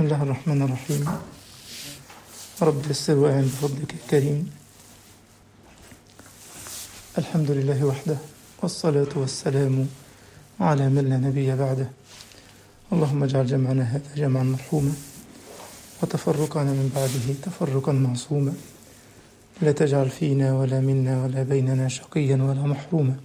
الله الرحمن الرحيم رب يسر وأعن بفضلك الكريم الحمد لله وحده والصلاة والسلام على من لا نبي بعده اللهم اجعل جمعنا هذا جمعا مرحوما وتفرقنا من بعده تفرقا معصوما لا تجعل فينا ولا منا ولا بيننا شقيا ولا محروما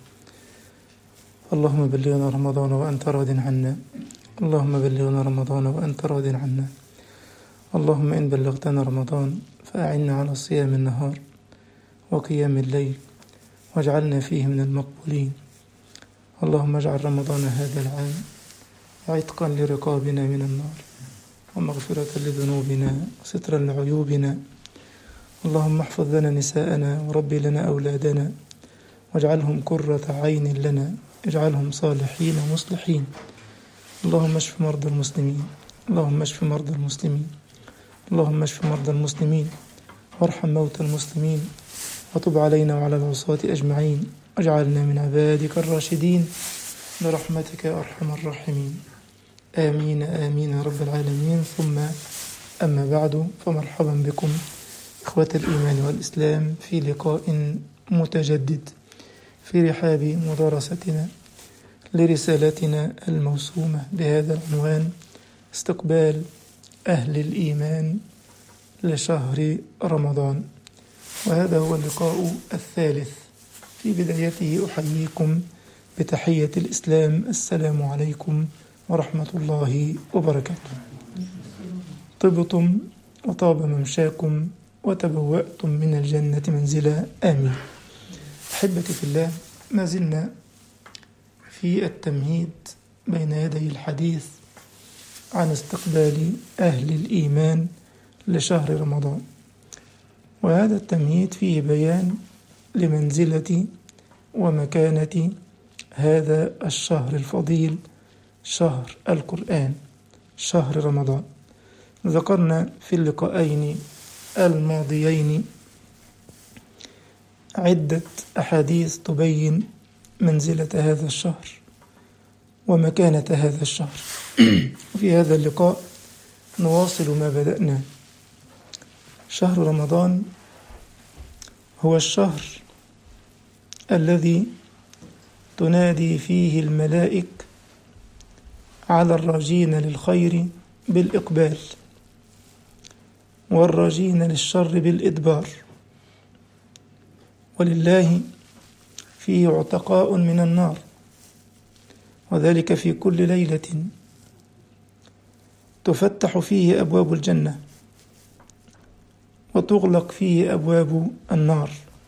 اللهم بلغنا رمضان وأنت راض عنا اللهم بلغنا رمضان وأنت راض عنا اللهم إن بلغتنا رمضان فأعنا على صيام النهار وقيام الليل واجعلنا فيه من المقبولين اللهم اجعل رمضان هذا العام عتقا لرقابنا من النار ومغفرة لذنوبنا وسترا لعيوبنا اللهم احفظ لنا نساءنا وربي لنا أولادنا واجعلهم قرة عين لنا اجعلهم صالحين مصلحين اللهم اشف مرضى المسلمين اللهم اشف مرضى المسلمين اللهم اشف مرضى المسلمين وارحم موتى المسلمين وتب علينا وعلى العصاة أجمعين واجعلنا من عبادك الراشدين برحمتك يا أرحم الراحمين آمين آمين يا رب العالمين ثم أما بعد فمرحبا بكم إخوة الإيمان والإسلام في لقاء متجدد في رحاب مدارستنا لرسالتنا الموسومة بهذا العنوان استقبال أهل الإيمان لشهر رمضان وهذا هو اللقاء الثالث في بدايته أحييكم بتحية الإسلام السلام عليكم ورحمة الله وبركاته طبتم وطاب ممشاكم وتبوأتم من الجنة منزلا آمين أحبتي في الله ما زلنا في التمهيد بين يدي الحديث عن استقبال أهل الإيمان لشهر رمضان وهذا التمهيد فيه بيان لمنزلة ومكانة هذا الشهر الفضيل شهر القرآن شهر رمضان ذكرنا في اللقاءين الماضيين عدة أحاديث تبين منزلة هذا الشهر ومكانة هذا الشهر وفي هذا اللقاء نواصل ما بدأنا شهر رمضان هو الشهر الذي تنادي فيه الملائك على الراجين للخير بالإقبال والراجين للشر بالإدبار ولله فيه عتقاء من النار وذلك في كل ليلة تفتح فيه أبواب الجنة وتغلق فيه أبواب النار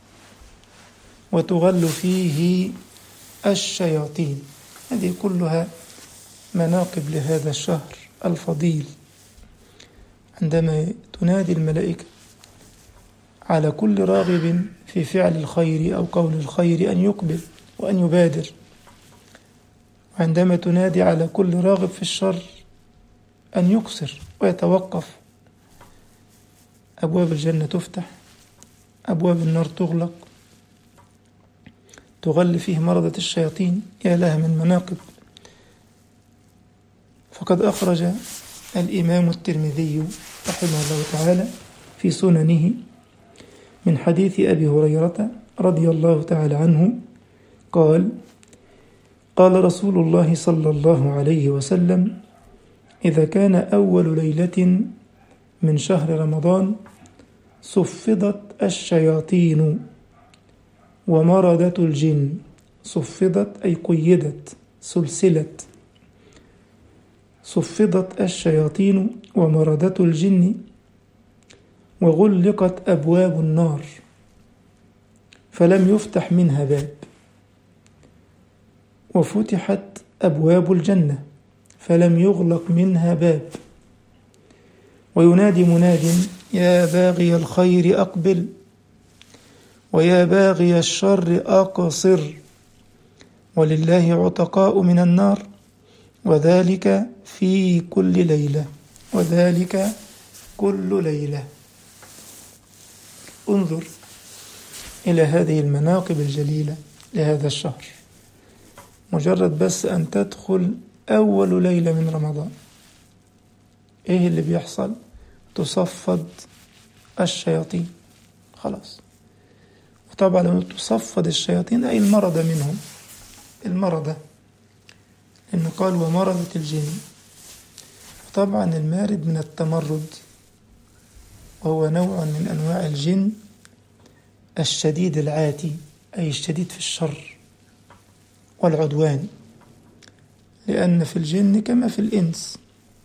وتغل فيه الشياطين هذه كلها مناقب لهذا الشهر الفضيل عندما تنادي الملائكة على كل راغب في فعل الخير أو قول الخير أن يقبل وأن يبادر وعندما تنادي على كل راغب في الشر أن يقصر ويتوقف أبواب الجنة تفتح أبواب النار تغلق تغل فيه مرضة الشياطين يا لها من مناقب فقد أخرج الإمام الترمذي رحمه الله تعالى في سننه من حديث أبي هريرة رضي الله تعالى عنه قال قال رسول الله صلى الله عليه وسلم إذا كان أول ليلة من شهر رمضان صفدت الشياطين ومردت الجن صفدت أي قيدت سلسلت صفدت الشياطين ومردت الجن وغلقت أبواب النار فلم يفتح منها باب وفتحت أبواب الجنة فلم يغلق منها باب وينادي مناد يا باغي الخير أقبل ويا باغي الشر أقصر ولله عتقاء من النار وذلك في كل ليلة وذلك كل ليلة انظر إلى هذه المناقب الجليلة لهذا الشهر مجرد بس أن تدخل أول ليلة من رمضان ايه اللي بيحصل تصفد الشياطين خلاص وطبعا لما تصفد الشياطين أي المرض منهم المرض لأنه قال ومرضة الجن طبعا المارد من التمرد وهو نوع من أنواع الجن الشديد العاتي أي الشديد في الشر والعدوان لأن في الجن كما في الإنس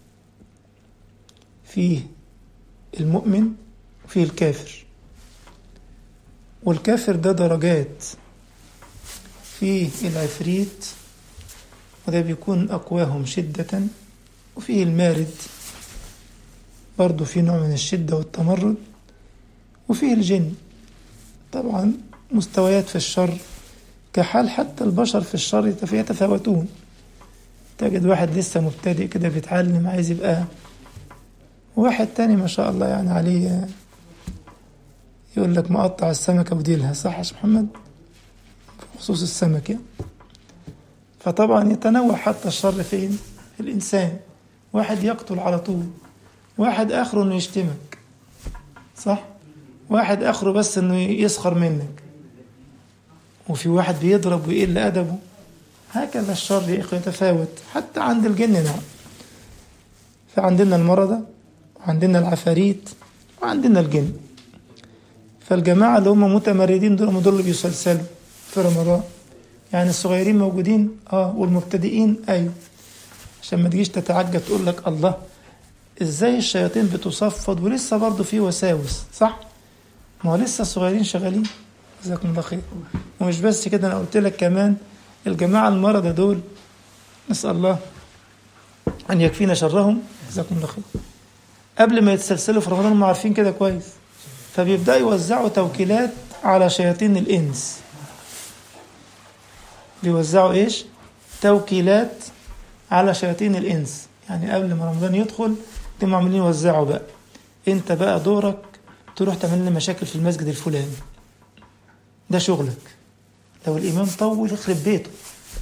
فيه المؤمن وفيه الكافر والكافر ده درجات فيه العفريت وده بيكون أقواهم شدة وفيه المارد برضه في نوع من الشدة والتمرد وفيه الجن طبعا مستويات في الشر كحال حتى البشر في الشر يتفاوتون تجد واحد لسه مبتدئ كده بيتعلم عايز يبقى واحد تاني ما شاء الله يعني عليه يقول لك مقطع السمكة وديلها صح يا محمد بخصوص السمك يعني. فطبعا يتنوع حتى الشر فين في الإنسان واحد يقتل على طول واحد آخره إنه يشتمك صح واحد آخره بس إنه يسخر منك وفي واحد بيضرب ويقل أدبه هكذا الشر يا إخوة يتفاوت حتى عند الجن نعم فعندنا المرضى وعندنا العفاريت وعندنا الجن فالجماعة اللي هم متمردين دول هم دول اللي بيسلسلوا في رمضان يعني الصغيرين موجودين اه والمبتدئين ايوه عشان ما تجيش تتعجب تقول لك الله ازاي الشياطين بتصفد ولسه برضه في وساوس صح؟ ما هو لسه الصغيرين شغالين جزاكم الله خير ومش بس كده انا قلت لك كمان الجماعة المرضى دول نسأل الله أن يكفينا شرهم جزاكم الله خير قبل ما يتسلسلوا في رمضان هم عارفين كده كويس فبيبدأوا يوزعوا توكيلات على شياطين الإنس بيوزعوا إيش؟ توكيلات على شياطين الإنس يعني قبل ما رمضان يدخل تم عاملين يوزعوا بقى أنت بقى دورك تروح تعمل لنا مشاكل في المسجد الفلاني ده شغلك لو الإمام طول يخرب بيته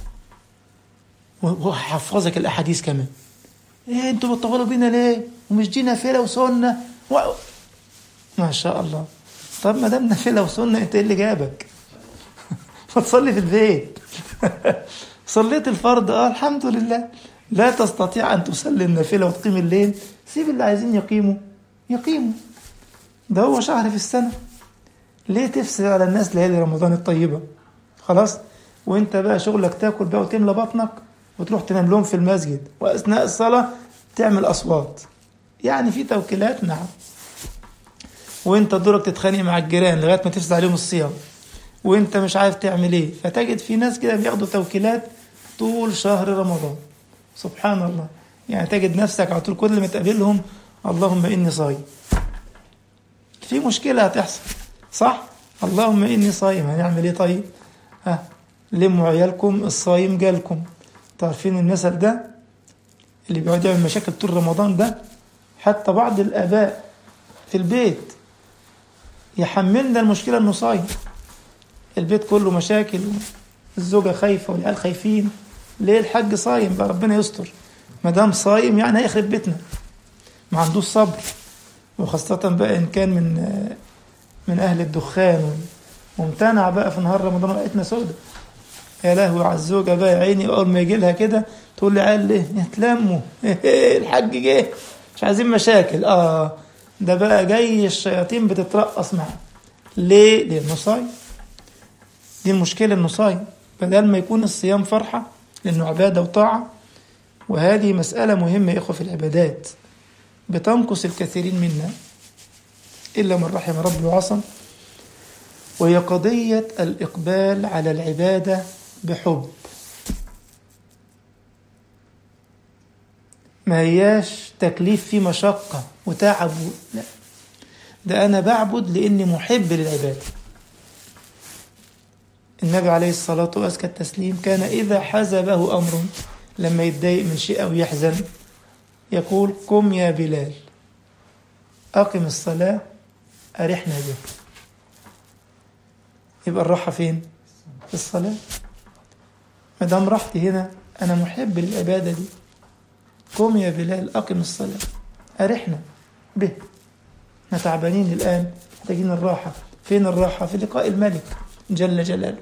وحفظك الأحاديث كمان إيه أنتوا بتطولوا بينا ليه؟ ومش دي نافلة وسنة و... ما شاء الله طب ما دام نافلة وسنة أنت إيه اللي جابك؟ ما تصلي في البيت صليت الفرض اه الحمد لله لا تستطيع أن تصلي النافلة وتقيم الليل سيب اللي عايزين يقيموا يقيموا ده هو شهر في السنة ليه تفسد على الناس ليالي رمضان الطيبة خلاص وانت بقى شغلك تاكل بقى وتملى بطنك وتروح تنام لهم في المسجد واثناء الصلاه تعمل اصوات يعني في توكيلات نعم وانت دورك تتخانق مع الجيران لغايه ما تفسد عليهم الصيام وانت مش عارف تعمل ايه فتجد في ناس كده بياخدوا توكيلات طول شهر رمضان سبحان الله يعني تجد نفسك على طول كل ما تقابلهم اللهم اني صايم في مشكله هتحصل صح اللهم اني صايم هنعمل ايه طيب ها لموا عيالكم الصايم جالكم تعرفين المثل ده اللي بيقعد يعمل مشاكل طول رمضان ده حتى بعض الآباء في البيت يحملنا المشكلة إنه صايم البيت كله مشاكل الزوجة خايفة والعيال خايفين ليه الحاج صايم بقى ربنا يستر ما دام صايم يعني هيخرب بيتنا ما عندوش صبر وخاصة بقى إن كان من من أهل الدخان وامتنع بقى في نهار رمضان وقتنا سودة يا لهوي على الزوجة بقى يا عيني أول ما يجي لها كده تقول لي عيال ليه يتلموا الحاج جه مش عايزين مشاكل اه ده بقى جاي الشياطين بتترقص معاه ليه؟ لأنه صايم دي المشكلة إنه صايم بدل ما يكون الصيام فرحة لأنه عبادة وطاعة وهذه مسألة مهمة يا إخوة في العبادات بتنقص الكثيرين منا إلا من رحم ربي وعصم وهي قضية الإقبال على العبادة بحب ما هياش تكليف في مشقة وتعب لا ده أنا بعبد لأني محب للعبادة النبي عليه الصلاة وأزكى التسليم كان إذا حزبه أمر لما يتضايق من شيء أو يحزن يقول قم يا بلال أقم الصلاة أرحنا به يبقى الراحة فين؟ في الصلاة ما دام راحتي هنا أنا محب للعبادة دي قم يا بلال أقم الصلاة أرحنا به احنا تعبانين الآن محتاجين الراحة فين الراحة في لقاء الملك جل جلاله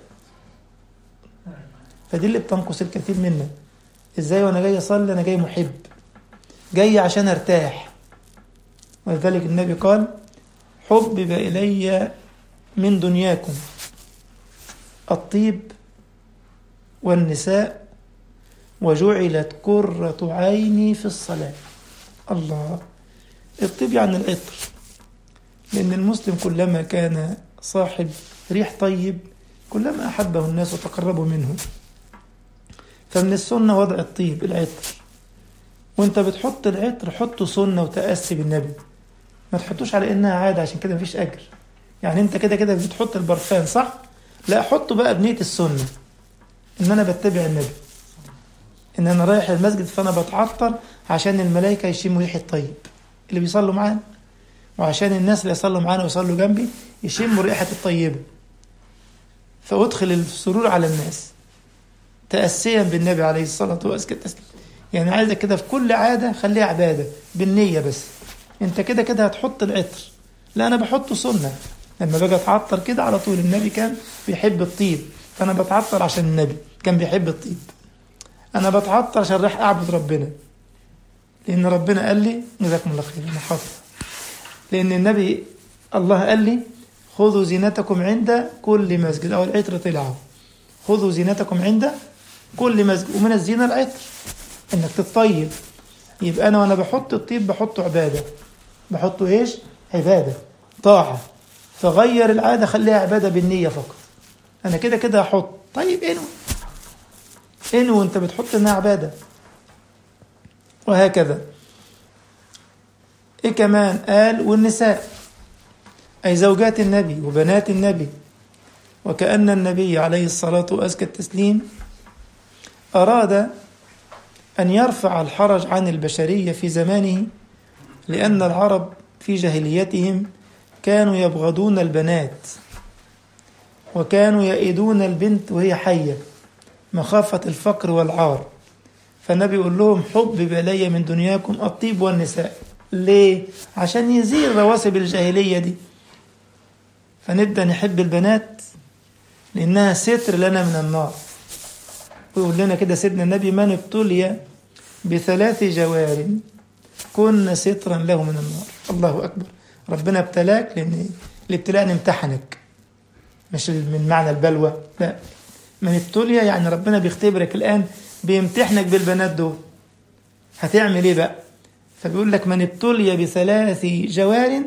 فدي اللي بتنقص الكثير منا ازاي وانا جاي اصلي انا جاي محب جاي عشان ارتاح ولذلك النبي قال حبب الي من دنياكم الطيب والنساء وجعلت كرة عيني في الصلاة الله الطيب يعني العطر لأن المسلم كلما كان صاحب ريح طيب كلما أحبه الناس وتقربوا منه فمن السنة وضع الطيب العطر وانت بتحط العطر حطه سنة وتأسي بالنبي ما تحطوش على انها عادة عشان كده مفيش اجر يعني انت كده كده بتحط البرفان صح لا حطه بقى بنية السنة ان انا بتبع النبي ان انا رايح المسجد فانا بتعطر عشان الملائكة يشموا ريحة طيب اللي بيصلوا معانا وعشان الناس اللي يصلوا معانا ويصلوا جنبي يشموا ريحة الطيبة فأدخل السرور على الناس تأسيا بالنبي عليه الصلاة والسلام يعني عايزك كده في كل عادة خليها عبادة بالنية بس انت كده كده هتحط العطر لا انا بحطه سنة لما باجي اتعطر كده على طول النبي كان بيحب الطيب فانا بتعطر عشان النبي كان بيحب الطيب انا بتعطر عشان رايح اعبد ربنا لان ربنا قال لي جزاكم الله خير انا حاضر لان النبي الله قال لي خذوا زينتكم عند كل مسجد او العطر طلعوا خذوا زينتكم عند كل مسجد ومن الزينة العطر انك تتطيب يبقى انا وانا بحط الطيب بحطه عبادة بحطه ايش عبادة طاعة فغير العادة خليها عبادة بالنية فقط انا كده كده هحط طيب انو انو انت بتحط انها عبادة وهكذا ايه كمان قال والنساء اي زوجات النبي وبنات النبي وكأن النبي عليه الصلاة وأزكى التسليم أراد أن يرفع الحرج عن البشرية في زمانه لأن العرب في جاهليتهم كانوا يبغضون البنات وكانوا يئدون البنت وهي حية مخافة الفقر والعار فالنبي يقول لهم حبب إلي من دنياكم الطيب والنساء ليه؟ عشان يزيل رواسب الجاهلية دي فنبدأ نحب البنات لأنها ستر لنا من النار ويقول لنا كده سيدنا النبي من ابتلي بثلاث جوار كن سترا له من النار الله أكبر ربنا ابتلاك لأن الابتلاء امتحنك مش من معنى البلوى لا من ابتلي يعني ربنا بيختبرك الآن بيمتحنك بالبنات دول هتعمل ايه بقى فبيقول لك من ابتلي بثلاث جوار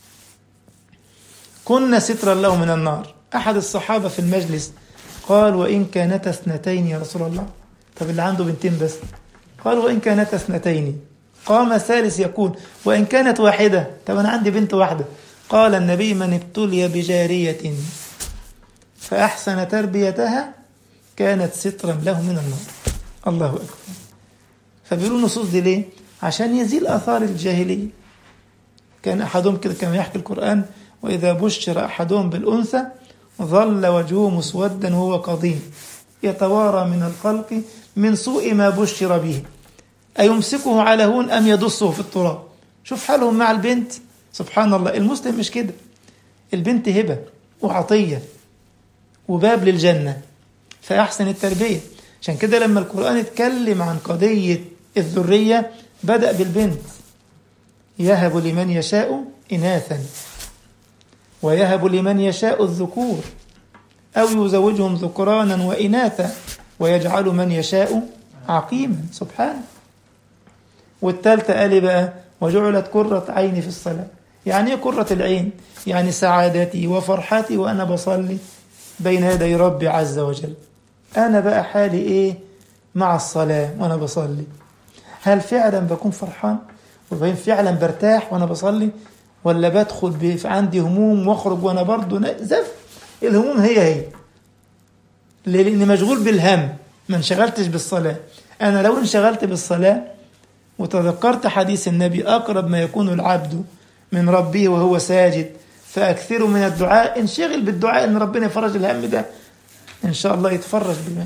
كن سترا له من النار أحد الصحابة في المجلس قال وإن كانتا اثنتين يا رسول الله طب اللي عنده بنتين بس قال وإن كانتا اثنتين قام ثالث يقول وإن كانت واحدة طب أنا عندي بنت واحدة قال النبي من ابتلي بجارية فأحسن تربيتها كانت سترا له من النار الله أكبر فبيقولوا النصوص دي ليه عشان يزيل آثار الجاهلية كان أحدهم كده كما يحكي القرآن وإذا بشر أحدهم بالأنثى ظل وجهه مسودا وهو قضيم يتوارى من الخلق من سوء ما بشر به أيمسكه على هون أم يدسه في التراب شوف حالهم مع البنت سبحان الله المسلم مش كده البنت هبة وعطية وباب للجنة فأحسن التربية عشان كده لما القرآن اتكلم عن قضية الذرية بدأ بالبنت يهب لمن يشاء إناثا ويهب لمن يشاء الذكور أو يزوجهم ذكرانا وإناثا ويجعل من يشاء عقيما سبحانه والثالثة قال بقى وجعلت قرة عيني في الصلاة يعني ايه قرة العين يعني سعادتي وفرحتي وأنا بصلي بين يدي ربي عز وجل أنا بقى حالي إيه مع الصلاة وأنا بصلي هل فعلا بكون فرحان وبين فعلا برتاح وأنا بصلي ولا بدخل عندي هموم واخرج وأنا برضو زف الهموم هي هي لأني مشغول بالهم ما انشغلتش بالصلاة أنا لو انشغلت بالصلاة وتذكرت حديث النبي أقرب ما يكون العبد من ربه وهو ساجد فأكثروا من الدعاء انشغل بالدعاء إن ربنا يفرج الهم ده إن شاء الله يتفرج بما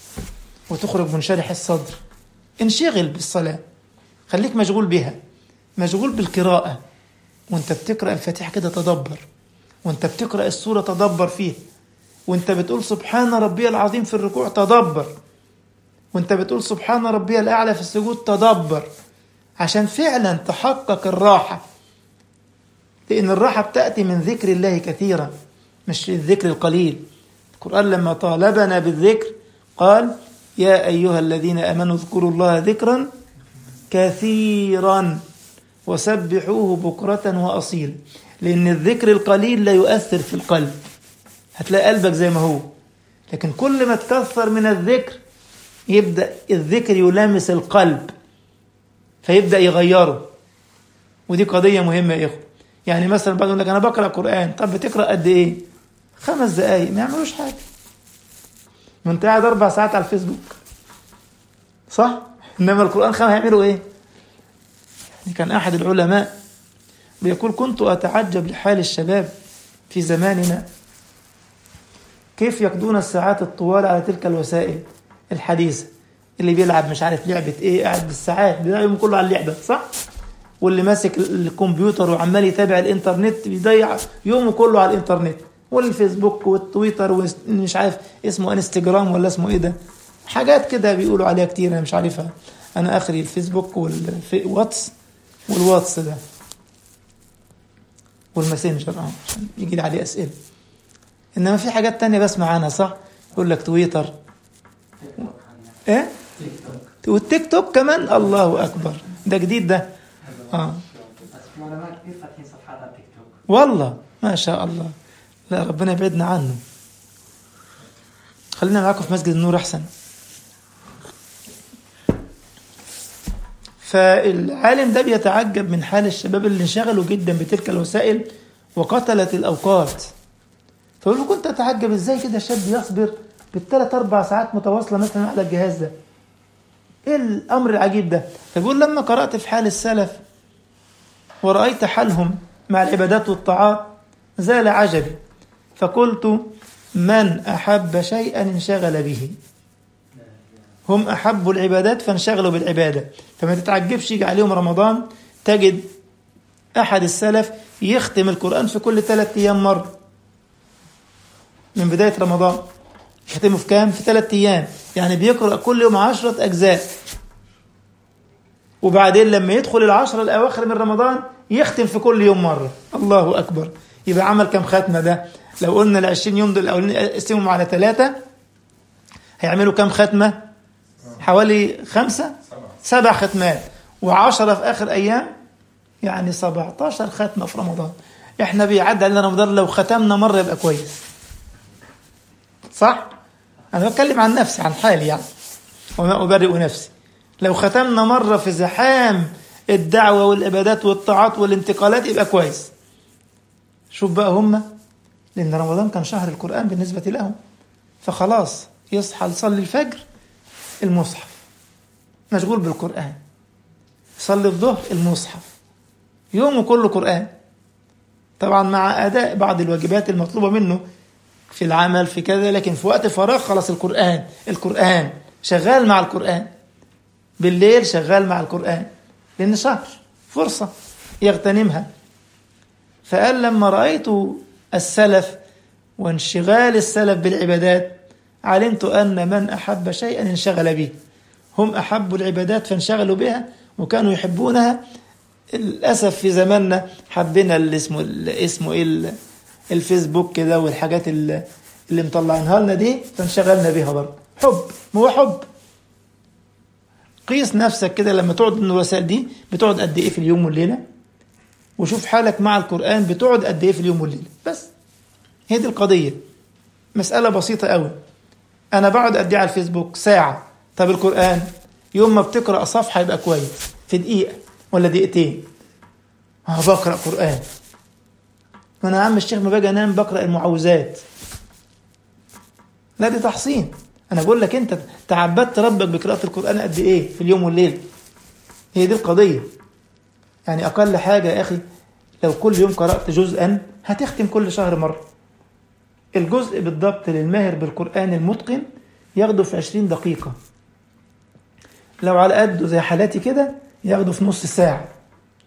وتخرج منشرح الصدر انشغل بالصلاة خليك مشغول بها مشغول بالقراءة وانت بتقرأ الفاتحة كده تدبر وانت بتقرأ السورة تدبر فيها وانت بتقول سبحان ربي العظيم في الركوع تدبر وانت بتقول سبحان ربي الأعلى في السجود تدبر عشان فعلا تحقق الراحة لأن الراحة بتأتي من ذكر الله كثيرا مش الذكر القليل القرآن لما طالبنا بالذكر قال يا أيها الذين آمنوا اذكروا الله ذكرا كثيرا وسبحوه بكرة وأصيلا لأن الذكر القليل لا يؤثر في القلب هتلاقي قلبك زي ما هو لكن كل ما تكثر من الذكر يبدأ الذكر يلامس القلب فيبدأ يغيره ودي قضية مهمة يا إخوة يعني مثلا بعد يقول لك أنا بقرأ قرآن طب بتقرأ قد إيه؟ خمس دقايق ما يعملوش حاجة ما أنت قاعد أربع ساعات على الفيسبوك صح؟ إنما القرآن خمس هيعملوا إيه؟ يعني كان أحد العلماء بيقول كنت أتعجب لحال الشباب في زماننا كيف يقضون الساعات الطوال على تلك الوسائل الحديثة اللي بيلعب مش عارف لعبة ايه قاعد بالساعات بيضيع يومه كله على اللعبة صح؟ واللي ماسك الكمبيوتر وعمال يتابع الانترنت بيضيع يومه كله على الانترنت والفيسبوك والتويتر ومش عارف اسمه انستجرام ولا اسمه ايه ده حاجات كده بيقولوا عليها كتير انا مش عارفها انا اخري الفيسبوك والواتس والواتس ده والماسنجر اه عشان يجي لي عليه اسئله انما في حاجات تانية بسمع عنها صح يقول لك تويتر ايه والتيك توك كمان الله اكبر ده جديد ده اه علماء كثير فاتحين صفحات على التيك توك والله ما شاء الله لا ربنا يبعدنا عنه خلينا معاكم في مسجد النور احسن فالعالم ده بيتعجب من حال الشباب اللي انشغلوا جدا بتلك الوسائل وقتلت الاوقات فيقول له كنت اتعجب ازاي كده شاب يصبر بالثلاث اربع ساعات متواصله مثلا على الجهاز ده ايه الامر العجيب ده فبيقول لما قرات في حال السلف ورأيت حالهم مع العبادات والطاعات زال عجبي فقلت من أحب شيئا انشغل به هم أحبوا العبادات فانشغلوا بالعبادة فما تتعجبش يجي عليهم رمضان تجد أحد السلف يختم القرآن في كل ثلاثة أيام مرة من بداية رمضان يختمه في كام؟ في ثلاثة أيام يعني بيقرأ كل يوم عشرة أجزاء وبعدين لما يدخل العشرة الأواخر من رمضان يختم في كل يوم مرة الله أكبر يبقى عمل كم ختمة ده لو قلنا ال 20 يوم دول الأولين قسمهم على ثلاثة هيعملوا كم ختمة حوالي خمسة سبع ختمات وعشرة في آخر أيام يعني 17 ختمة في رمضان احنا بيعدي علينا رمضان لو ختمنا مرة يبقى كويس صح؟ أنا بتكلم عن نفسي عن حالي يعني وما أبرئ نفسي لو ختمنا مرة في زحام الدعوة والعبادات والطاعات والانتقالات يبقى كويس شوف بقى هم لأن رمضان كان شهر القرآن بالنسبة لهم فخلاص يصحى يصلي الفجر المصحف مشغول بالقرآن يصلي الظهر المصحف يومه كله قرآن طبعا مع أداء بعض الواجبات المطلوبة منه في العمل في كذا لكن في وقت الفراغ خلاص القرآن القرآن شغال مع القرآن بالليل شغال مع القرآن لأن شهر فرصة يغتنمها فقال لما رأيت السلف وانشغال السلف بالعبادات علمت أن من أحب شيئا انشغل به هم أحبوا العبادات فانشغلوا بها وكانوا يحبونها للأسف في زماننا حبينا اللي اسمه اللي اسمه إيه الفيسبوك كده والحاجات اللي, اللي مطلعينها لنا دي فانشغلنا بيها برضه حب ما هو حب قيس نفسك كده لما تقعد من الوسائل دي بتقعد قد ايه في اليوم والليله وشوف حالك مع القران بتقعد قد ايه في اليوم والليله بس هي دي القضيه مساله بسيطه قوي انا بقعد قد ايه على الفيسبوك ساعه طب القران يوم ما بتقرا صفحه يبقى كويس في دقيقه ولا دقيقتين اه بقرا قران وانا يا عم الشيخ ما باجي انام بقرا المعوذات لا دي تحصين انا بقول لك انت تعبدت ربك بقراءه القران قد ايه في اليوم والليل هي دي القضيه يعني اقل حاجه يا اخي لو كل يوم قرات جزءا هتختم كل شهر مره الجزء بالضبط للماهر بالقران المتقن ياخده في 20 دقيقه لو على قده زي حالاتي كده ياخده في نص ساعه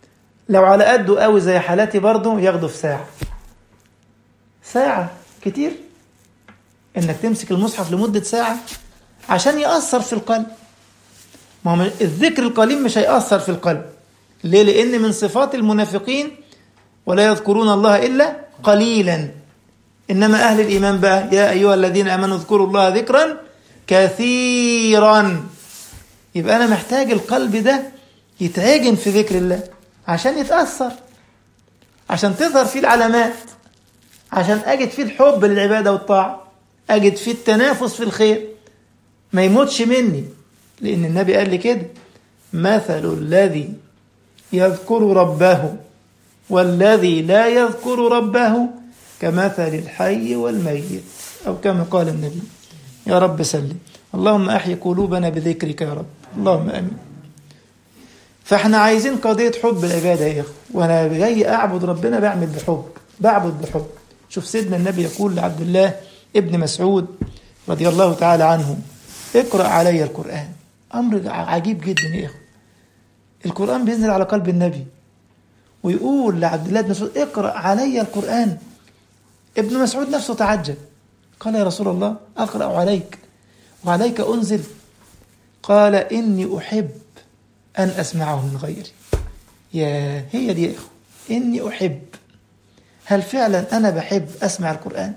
لو على قده قوي زي حالاتي برضه ياخده في ساعة ساعة كتير انك تمسك المصحف لمدة ساعة عشان يأثر في القلب ما هو الذكر القليل مش هيأثر في القلب ليه؟ لأن من صفات المنافقين ولا يذكرون الله إلا قليلا إنما أهل الإيمان بقى يا أيها الذين آمنوا اذكروا الله ذكرا كثيرا يبقى أنا محتاج القلب ده يتعجن في ذكر الله عشان يتأثر عشان تظهر فيه العلامات عشان أجد فيه الحب للعبادة والطاعة أجد فيه التنافس في الخير ما يموتش مني لأن النبي قال لي كده مثل الذي يذكر ربه والذي لا يذكر ربه كمثل الحي والميت أو كما قال النبي يا رب سلم اللهم أحي قلوبنا بذكرك يا رب اللهم أمين فاحنا عايزين قضية حب العبادة يا إخوة وأنا جاي أعبد ربنا بعمل بحب بعبد بحب شوف سيدنا النبي يقول لعبد الله ابن مسعود رضي الله تعالى عنه اقرأ علي القرآن أمر عجيب جدا يا إخوة القرآن بينزل على قلب النبي ويقول لعبد الله بن مسعود اقرأ علي القرآن ابن مسعود نفسه تعجب قال يا رسول الله أقرأ عليك وعليك أنزل قال إني أحب أن أسمعه من غيري يا هي دي يا إخوة إني أحب هل فعلا أنا بحب أسمع القرآن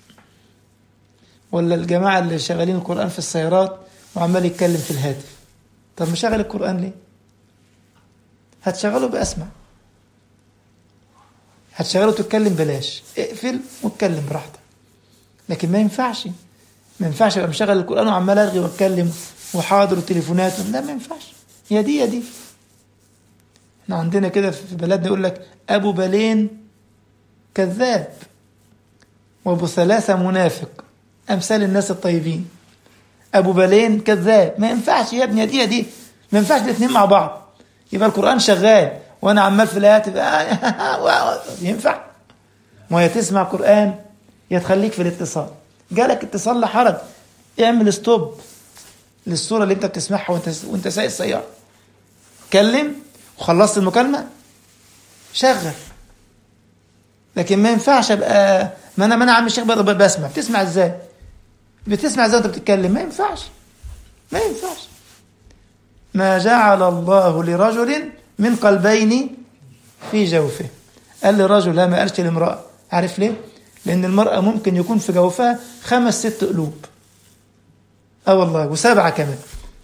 ولا الجماعة اللي شغالين القرآن في السيارات وعمال يتكلم في الهاتف طب مشغل القرآن ليه هتشغله بأسمع هتشغله تتكلم بلاش اقفل واتكلم براحتك لكن ما ينفعش ما ينفعش ابقى مشغل القرآن وعمال ارغي واتكلم وحاضر وتليفونات لا ما ينفعش يا دي يا دي احنا عندنا كده في بلدنا يقول لك ابو بالين كذاب وابو ثلاثة منافق امثال الناس الطيبين ابو بالين كذاب ما ينفعش يا ابني يا دي يا دي ما ينفعش الاثنين مع بعض يبقى القرآن شغال وانا عمال في الايات ينفع ما هي تسمع قرآن يا تخليك في الاتصال جالك اتصال لحرج اعمل ستوب للصورة اللي انت بتسمعها وانت وانت سايق السيارة كلم وخلصت المكالمة شغل لكن ما ينفعش ابقى ما انا ما انا عم الشيخ بسمع بتسمع ازاي بتسمع ازاي وانت بتتكلم ما ينفعش ما ينفعش ما جعل الله لرجل من قلبين في جوفه قال لرجل لا ما قالش لامرأة عارف ليه لأن المرأة ممكن يكون في جوفها خمس ست قلوب اه والله وسبعة كمان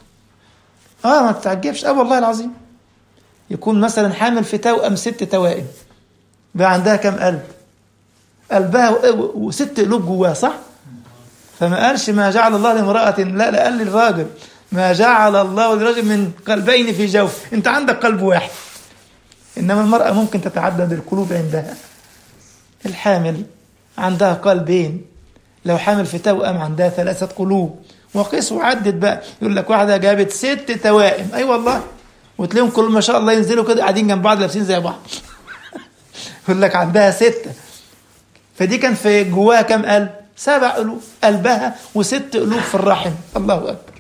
اه ما تتعجبش اه والله العظيم يكون مثلا حامل في توأم ست توائم بقى عندها كم قلب قلبها وست قلوب جواها صح فما قالش ما جعل الله لامرأة لا لا قال للراجل ما جعل الله لرجل من قلبين في جوف انت عندك قلب واحد انما المرأة ممكن تتعدد القلوب عندها الحامل عندها قلبين لو حامل في توأم عندها ثلاثة قلوب وقيس وعدد بقى يقول لك واحدة جابت ست توائم أي أيوة والله وتلاقيهم كل ما شاء الله ينزلوا كده قاعدين جنب بعض لابسين زي بعض يقول لك عندها ستة فدي كان في جواها كم قلب سبع قلوب قلبها وست قلوب في الرحم الله أكبر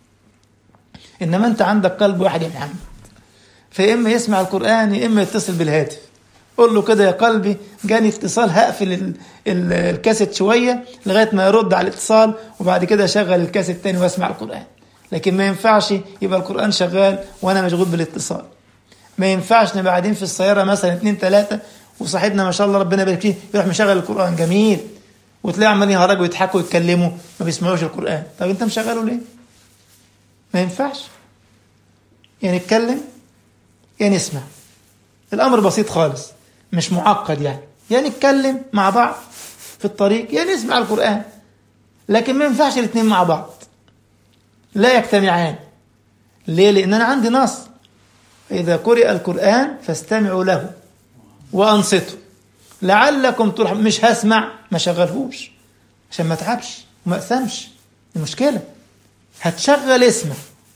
إنما أنت عندك قلب واحد يا محمد فإما يسمع القرآن يا إما يتصل بالهاتف قول له كده يا قلبي جاني اتصال هقفل ال ال الكاسيت شوية لغاية ما يرد على الاتصال وبعد كده أشغل الكاسيت تاني وأسمع القرآن لكن ما ينفعش يبقى القرآن شغال وأنا مشغول بالاتصال ما ينفعش نبقى قاعدين في السيارة مثلا اتنين تلاتة وصاحبنا ما شاء الله ربنا يبارك فيه يروح مشغل القرآن جميل وتلاقي عمالين يهرجوا ويضحكوا ويتكلموا ما بيسمعوش القرآن طب أنت مشغله ليه؟ ما ينفعش يعني نتكلم يا نسمع الأمر بسيط خالص مش معقد يعني يا نتكلم مع بعض في الطريق يا نسمع القرآن لكن ما ينفعش الاثنين مع بعض لا يجتمعان ليه؟ لأن أنا عندي نص إذا قرئ القرآن فاستمعوا له وأنصتوا لعلكم ترحم مش هسمع ما شغلهوش عشان ما اتعبش وما اقسمش المشكلة هتشغل اسمع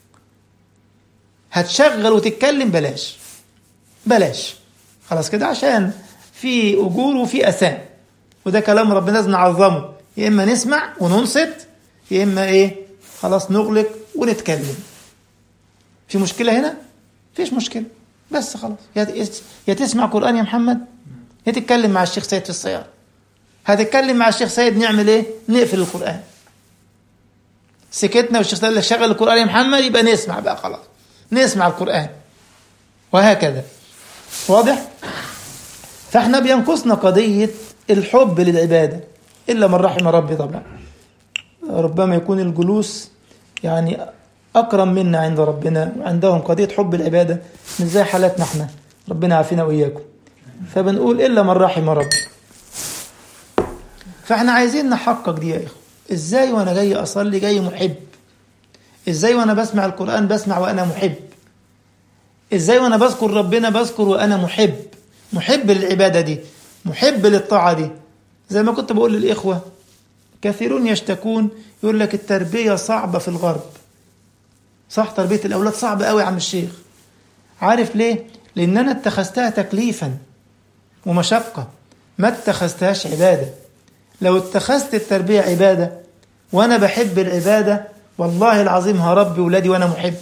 هتشغل وتتكلم بلاش بلاش خلاص كده عشان في أجور وفي أسام وده كلام ربنا لازم نعظمه يا إما نسمع وننصت يا إما إيه خلاص نغلق ونتكلم في مشكلة هنا؟ فيش مشكلة بس خلاص يا يا تسمع قرآن يا محمد يا تتكلم مع الشيخ سيد في السيارة هتتكلم مع الشيخ سيد نعمل ايه نقفل القرآن سكتنا والشيخ سيد قال لك شغل القرآن يا محمد يبقى نسمع بقى خلاص نسمع القرآن وهكذا واضح فاحنا بينقصنا قضية الحب للعبادة إلا من رحم ربي طبعا ربما يكون الجلوس يعني أكرم منا عند ربنا وعندهم قضية حب العبادة مش زي حالاتنا احنا ربنا عافينا وإياكم فبنقول إلا من رحم ربي فاحنا عايزين نحقق دي يا إخوة إزاي وأنا جاي أصلي جاي محب إزاي وأنا بسمع القرآن بسمع وأنا محب إزاي وأنا بذكر ربنا بذكر وأنا محب محب للعبادة دي محب للطاعة دي زي ما كنت بقول للإخوة كثيرون يشتكون يقول لك التربية صعبة في الغرب صح تربية الأولاد صعبة قوي يا عم الشيخ عارف ليه؟ لأن أنا اتخذتها تكليفا ومشقة ما اتخذتهاش عبادة لو اتخذت التربية عبادة وأنا بحب العبادة والله العظيم هربي ولادي وأنا محب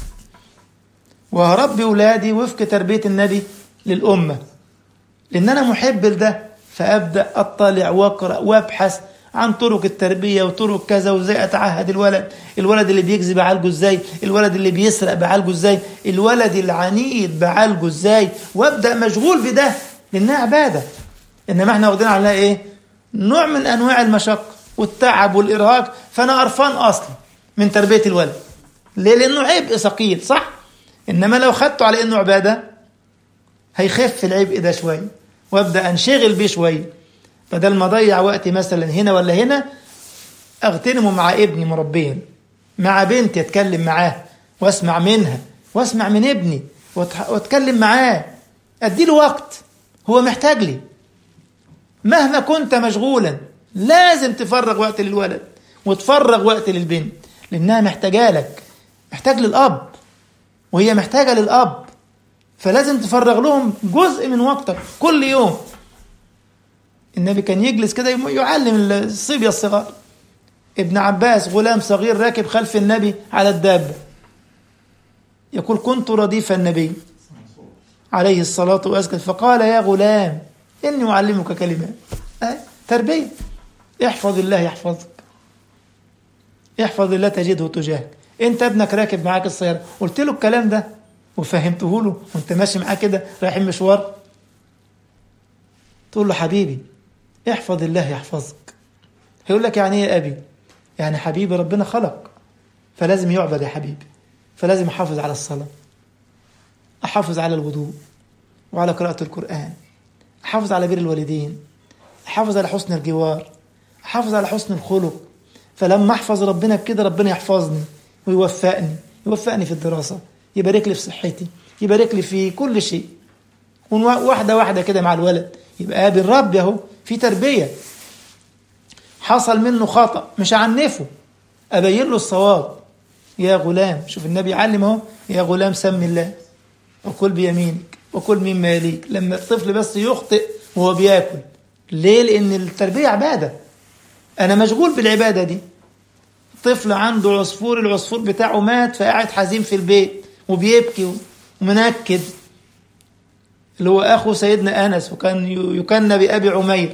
وهربي ولادي وفق تربية النبي للأمة لأن أنا محب لده فأبدأ أطلع وأقرأ وأبحث عن طرق التربية وطرق كذا وازاي أتعهد الولد الولد اللي بيكذب بعالجه ازاي الولد اللي بيسرق بعالجه ازاي الولد العنيد بعالجه ازاي وأبدأ مشغول بده لأنها عبادة إنما احنا واخدين عليها إيه نوع من أنواع المشقة والتعب والإرهاق فأنا قرفان أصلا من تربية الولد ليه لأنه عبء ثقيل صح إنما لو خدته على إنه عبادة هيخف العبء ده شوية وابدا انشغل بيه شويه بدل ما اضيع وقتي مثلا هنا ولا هنا اغتنمه مع ابني مربيا مع بنتي اتكلم معاها واسمع منها واسمع من ابني واتكلم معاه ادي له وقت هو محتاج لي مهما كنت مشغولا لازم تفرغ وقت للولد وتفرغ وقت للبنت لانها محتاجه لك محتاج للاب وهي محتاجه للاب فلازم تفرغ لهم جزء من وقتك كل يوم النبي كان يجلس كده يعلم الصبية الصغار ابن عباس غلام صغير راكب خلف النبي على الدابة يقول كنت رديف النبي عليه الصلاة والسلام فقال يا غلام إني أعلمك كلمات أه تربية احفظ الله يحفظك احفظ الله تجده تجاهك انت ابنك راكب معاك السيارة قلت له الكلام ده وفهمته له وانت ماشي معاه كده رايحين مشوار تقول له حبيبي احفظ الله يحفظك هيقول لك يعني ايه يا ابي يعني حبيبي ربنا خلق فلازم يعبد يا حبيبي فلازم احافظ على الصلاه احافظ على الوضوء وعلى قراءه القران احافظ على بر الوالدين احافظ على حسن الجوار احافظ على حسن الخلق فلما احفظ ربنا بكده ربنا يحفظني ويوفقني يوفقني في الدراسه يبارك لي في صحتي يبارك لي في كل شيء واحدة واحدة كده مع الولد يبقى قابل رب اهو في تربية حصل منه خطأ مش عنفه أبين له الصواب يا غلام شوف النبي يعلم اهو يا غلام سم الله وكل بيمينك وكل مما يليك لما الطفل بس يخطئ وهو بياكل ليه لأن التربية عبادة أنا مشغول بالعبادة دي طفل عنده عصفور العصفور بتاعه مات فقاعد حزين في البيت وبيبكي ومنكد اللي هو اخو سيدنا انس وكان يكنى بابي عمير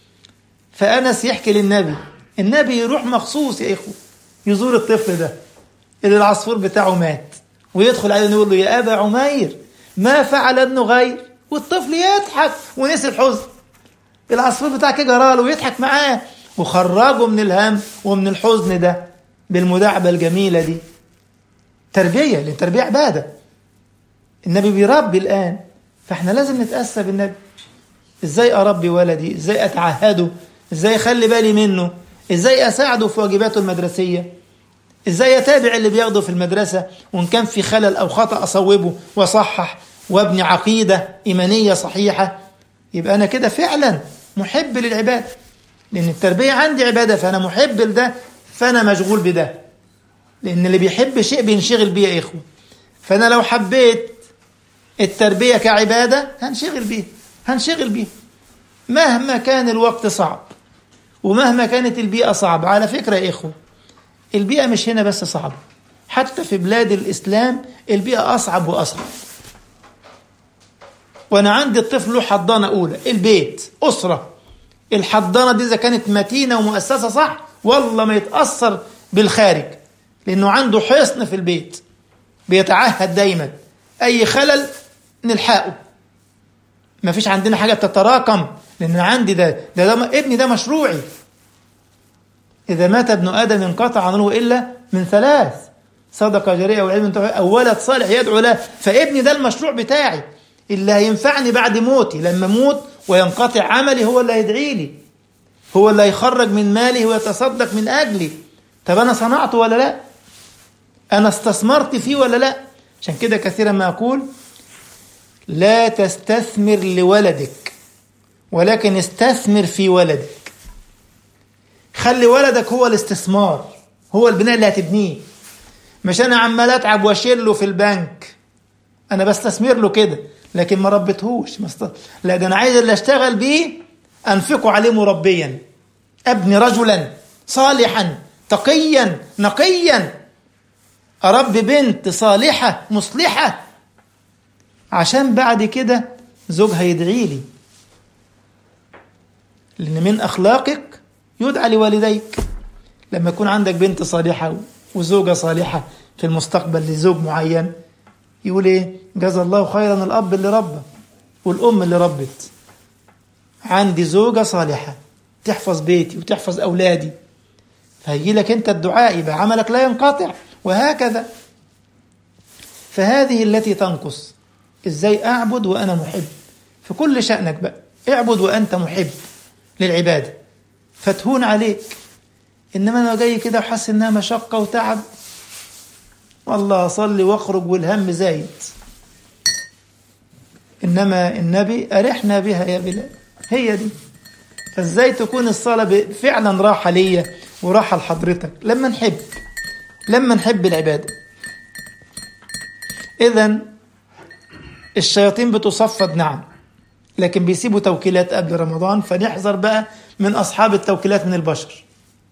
فانس يحكي للنبي النبي يروح مخصوص يا اخو يزور الطفل ده اللي العصفور بتاعه مات ويدخل عليه يقول له يا ابا عمير ما فعل ابن غير والطفل يضحك ونسي الحزن العصفور بتاعك جراله ويضحك معاه وخرجه من الهم ومن الحزن ده بالمداعبه الجميله دي تربية لأن التربية عبادة النبي بيربي الآن فاحنا لازم نتأسى بالنبي ازاي أربي ولدي ازاي أتعهده ازاي أخلي بالي منه ازاي أساعده في واجباته المدرسية ازاي أتابع اللي بياخده في المدرسة وإن كان في خلل أو خطأ أصوبه وأصحح وابني عقيدة إيمانية صحيحة يبقى أنا كده فعلا محب للعبادة لأن التربية عندي عبادة فأنا محب لده فأنا مشغول بده لأن اللي بيحب شيء بينشغل بيه يا إخوة فأنا لو حبيت التربية كعبادة هنشغل بيه هنشغل بيه مهما كان الوقت صعب ومهما كانت البيئة صعبة على فكرة يا إخوة البيئة مش هنا بس صعبة حتى في بلاد الإسلام البيئة أصعب وأصعب وانا عندي الطفل له حضانه اولى البيت اسره الحضانه دي اذا كانت متينه ومؤسسه صح والله ما يتاثر بالخارج لانه عنده حصن في البيت بيتعهد دايما اي خلل نلحقه ما فيش عندنا حاجه بتتراكم لان عندي ده ده, ده ابني ده مشروعي اذا مات ابن ادم انقطع عنه الا من ثلاث صدقه جاريه وعلم ينتفع او ولد صالح يدعو له فابني ده المشروع بتاعي اللي هينفعني بعد موتي لما اموت وينقطع عملي هو اللي هيدعي لي هو اللي هيخرج من مالي ويتصدق من اجلي طب انا صنعته ولا لا انا استثمرت فيه ولا لا عشان كده كثيرا ما اقول لا تستثمر لولدك ولكن استثمر في ولدك خلي ولدك هو الاستثمار هو البناء اللي هتبنيه مش انا عمال اتعب واشيل له في البنك انا بستثمر له كده لكن ما ربيتهوش مست... لا ده انا عايز اللي اشتغل بيه انفقه عليه مربيا ابني رجلا صالحا تقيا نقيا اربي بنت صالحه مصلحه عشان بعد كده زوجها يدعي لي لان من اخلاقك يدعى لوالديك لما يكون عندك بنت صالحه وزوجه صالحه في المستقبل لزوج معين يقول ايه جزا الله خيرا الاب اللي ربى والام اللي ربت عندي زوجه صالحه تحفظ بيتي وتحفظ اولادي فهيجي لك انت الدعاء يبقى عملك لا ينقطع وهكذا فهذه التي تنقص ازاي اعبد وانا محب في كل شأنك بقى اعبد وانت محب للعبادة فتهون عليك انما انا جاي كده وحاسس انها مشقة وتعب والله اصلي واخرج والهم زايد انما النبي ارحنا بها يا بلال هي دي فازاي تكون الصلاة فعلا راحة ليا وراحة لحضرتك لما نحب لما نحب العبادة إذا الشياطين بتصفد نعم لكن بيسيبوا توكيلات قبل رمضان فنحذر بقى من أصحاب التوكيلات من البشر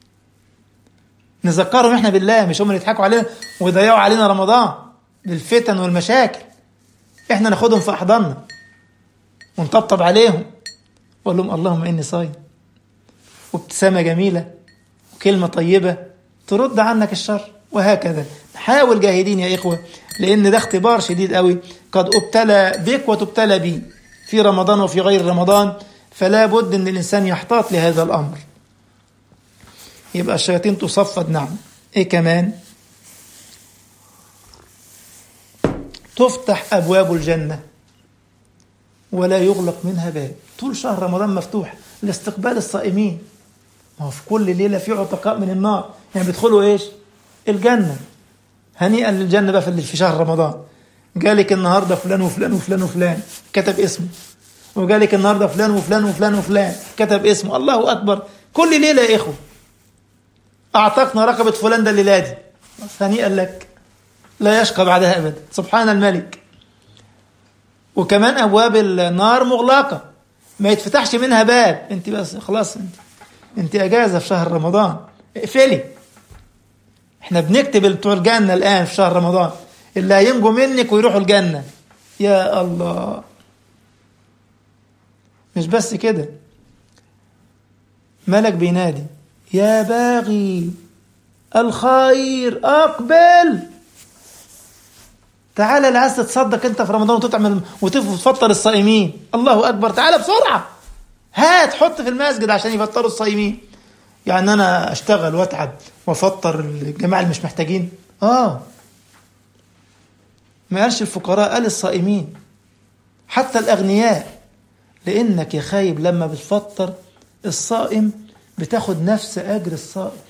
نذكرهم احنا بالله مش هم اللي يضحكوا علينا ويضيعوا علينا رمضان بالفتن والمشاكل احنا ناخدهم في احضاننا ونطبطب عليهم واقول لهم اللهم اني صايم وابتسامه جميله وكلمه طيبه ترد عنك الشر وهكذا حاول جاهدين يا إخوة لأن ده اختبار شديد قوي قد ابتلى بك وتبتلى بي في رمضان وفي غير رمضان فلا بد أن الإنسان يحتاط لهذا الأمر يبقى الشياطين تصفد نعم إيه كمان تفتح أبواب الجنة ولا يغلق منها باب طول شهر رمضان مفتوح لاستقبال الصائمين ما هو في كل ليلة في عتقاء من النار يعني بيدخلوا إيش الجنة هنيئا للجنة بقى في شهر رمضان جالك النهاردة فلان وفلان وفلان وفلان كتب اسمه وجالك النهاردة فلان وفلان وفلان وفلان كتب اسمه الله أكبر كل ليلة يا إخوة أعتقنا رقبة فلان ده الليلة دي هنيئا لك لا يشقى بعدها أبدا سبحان الملك وكمان أبواب النار مغلقة ما يتفتحش منها باب أنت بس خلاص أنت أنت أجازة في شهر رمضان اقفلي احنا بنكتب بتوع الجنة الآن في شهر رمضان اللي هينجوا منك ويروحوا الجنة يا الله مش بس كده ملك بينادي يا باغي الخير أقبل تعالى اللي عايز تتصدق انت في رمضان وتطعم وتفطر الصائمين الله اكبر تعالى بسرعه هات حط في المسجد عشان يفطروا الصائمين يعني انا اشتغل واتعب وافطر الجماعه اللي مش محتاجين اه ما قالش الفقراء قال الصائمين حتى الاغنياء لانك يا خايب لما بتفطر الصائم بتاخد نفس اجر الصائم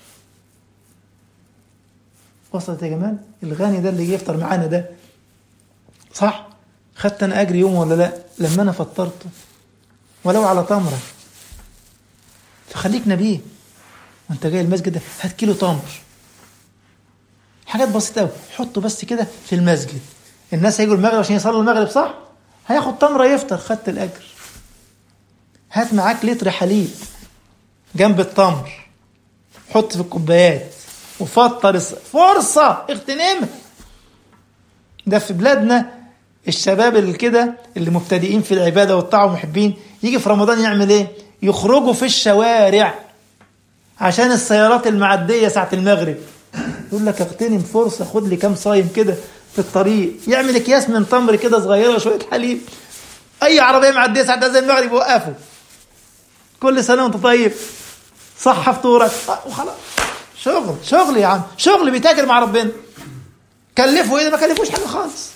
وصلت يا جمال الغني ده اللي يفطر معانا ده صح خدت انا اجر يوم ولا لا لما انا فطرته ولو على تمره فخليك نبيه وانت جاي المسجد ده هات كيلو تمر حاجات بسيطه قوي حطه بس كده في المسجد الناس هيجوا المغرب عشان يصلوا المغرب صح هياخد تمره يفطر خدت الاجر هات معاك لتر حليب جنب التمر حط في الكوبايات وفطر فرصه اغتنمها ده في بلادنا الشباب اللي كده اللي مبتدئين في العباده والطاعه ومحبين يجي في رمضان يعمل ايه يخرجوا في الشوارع عشان السيارات المعديه ساعه المغرب يقول لك اغتنم فرصه خد لي كام صايم كده في الطريق يعمل اكياس من تمر كده صغيره وشويه حليب اي عربيه معديه ساعه زي المغرب يوقفوا كل سنه وانت طيب صح فطورك آه، وخلاص شغل شغل يا عم شغل بيتاجر مع ربنا كلفه ايه ده ما كلفوش حاجه خالص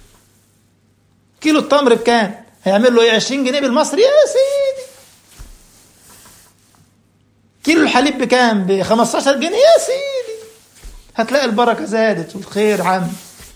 كيلو التمر بكام هيعمل له ايه 20 جنيه بالمصري يا سيدي كيلو الحليب بكام ب 15 جنيه يا سيدي هتلاقي البركه زادت والخير عم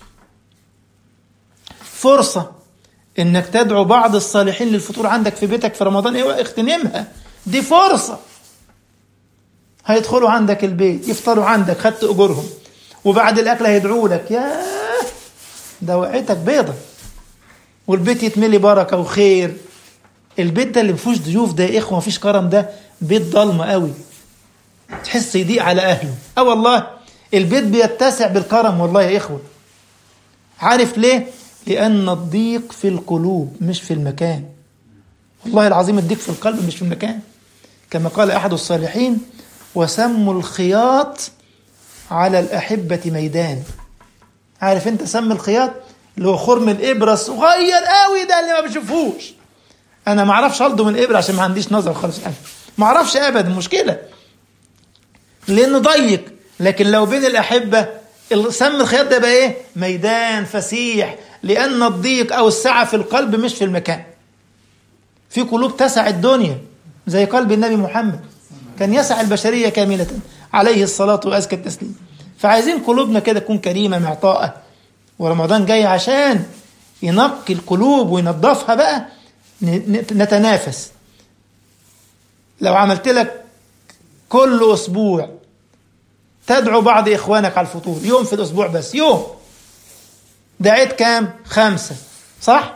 فرصه انك تدعو بعض الصالحين للفطور عندك في بيتك في رمضان ايه اغتنمها دي فرصه هيدخلوا عندك البيت يفطروا عندك خدت اجورهم وبعد الاكل هيدعوا لك يا ده وقعتك بيضه والبيت يتملي بركه وخير البيت ده اللي مفيهوش ضيوف ده يا اخوه مفيش كرم ده بيت ضلمه قوي تحس يضيق على اهله اه والله البيت بيتسع بالكرم والله يا اخوه عارف ليه لان الضيق في القلوب مش في المكان والله العظيم الضيق في القلب مش في المكان كما قال احد الصالحين وسموا الخياط على الأحبة ميدان عارف انت سم الخياط اللي هو خرم الإبرة الصغير قوي ده اللي ما بشوفوش أنا ما أعرفش ألضم الإبرة عشان ما عنديش نظر خالص أنا ما أعرفش أبدا مشكلة لأنه ضيق لكن لو بين الأحبة سم الخياط ده بقى إيه ميدان فسيح لأن الضيق أو السعة في القلب مش في المكان في قلوب تسع الدنيا زي قلب النبي محمد كان يسع البشرية كاملة عليه الصلاة وأزكى التسليم فعايزين قلوبنا كده تكون كريمة معطاءة ورمضان جاي عشان ينقي القلوب وينظفها بقى نتنافس لو عملت لك كل أسبوع تدعو بعض إخوانك على الفطور يوم في الأسبوع بس يوم دعيت كام خمسة صح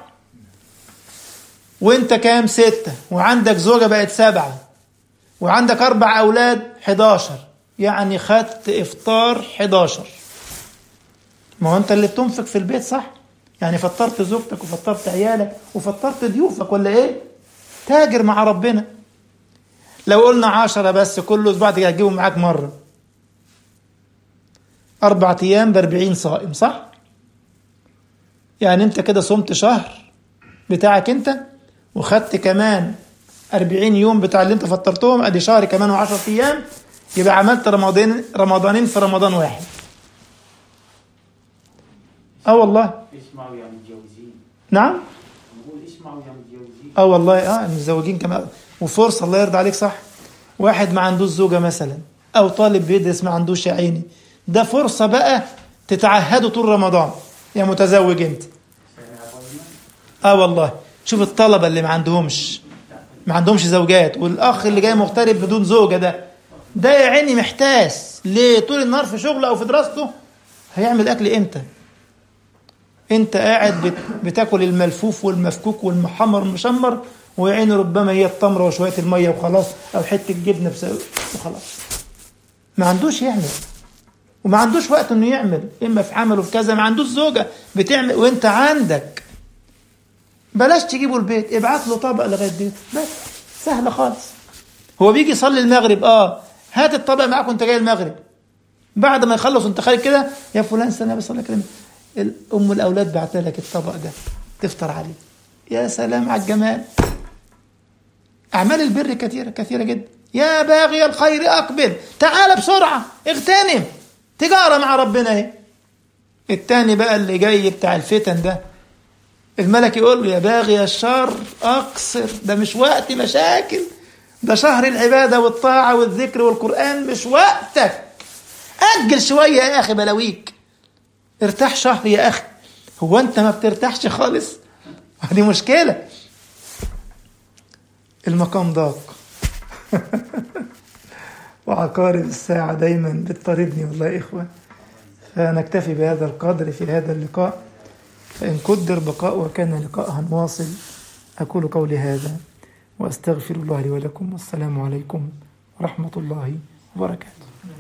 وانت كام ستة وعندك زوجة بقت سبعة وعندك أربع أولاد 11 يعني خدت إفطار 11 ما هو أنت اللي بتنفق في البيت صح؟ يعني فطرت زوجتك وفطرت عيالك وفطرت ضيوفك ولا إيه؟ تاجر مع ربنا لو قلنا عشرة بس كل أسبوع هتجيبهم معاك مرة أربع أيام بأربعين صائم صح؟ يعني أنت كده صمت شهر بتاعك أنت وخدت كمان 40 يوم بتاع اللي انت فطرتهم ادي شهر كمان و10 ايام يبقى عملت رمضان رمضانين في رمضان واحد اه والله اسمعوا يا متجوزين نعم نقول اسمعوا يا متجوزين اه والله اه المتزوجين كمان وفرصه الله يرضى عليك صح واحد ما عندوش زوجه مثلا او طالب بيدرس ما عندوش يا عيني ده فرصه بقى تتعهدوا طول رمضان يا متزوج انت اه والله شوف الطلبه اللي ما عندهمش ما عندهمش زوجات والاخ اللي جاي مغترب بدون زوجه ده ده يا عيني محتاس ليه طول النهار في شغله او في دراسته هيعمل اكل امتى انت قاعد بت... بتاكل الملفوف والمفكوك والمحمر والمشمر ويا عيني ربما هي التمره وشويه الميه وخلاص او حته جبنه بس وخلاص ما عندوش يعمل وما عندوش وقت انه يعمل اما في عمله في كذا ما عندوش زوجه بتعمل وانت عندك بلاش تجيبه البيت ابعت له طبق لغايه بيته بس سهله خالص هو بيجي يصلي المغرب اه هات الطبق معاك وانت جاي المغرب بعد ما يخلص وانت خارج كده يا فلان استنى بس الله يكرمك ام الاولاد بعت لك الطبق ده تفطر عليه يا سلام على الجمال اعمال البر كثيره كثيره جدا يا باغي الخير اقبل تعال بسرعه اغتنم تجاره مع ربنا اهي التاني بقى اللي جاي بتاع الفتن ده الملك يقول له يا باغي الشر اقصر ده مش وقت مشاكل ده شهر العبادة والطاعة والذكر والقرآن مش وقتك أجل شوية يا أخي بلاويك ارتاح شهر يا أخي هو أنت ما بترتاحش خالص دي مشكلة المقام ضاق وعقارب الساعة دايما بتطاردني والله يا إخوة فنكتفي بهذا القدر في هذا اللقاء فإن قدر بقاء وكان لقاء واصل أقول قولي هذا وأستغفر الله لي ولكم والسلام عليكم ورحمة الله وبركاته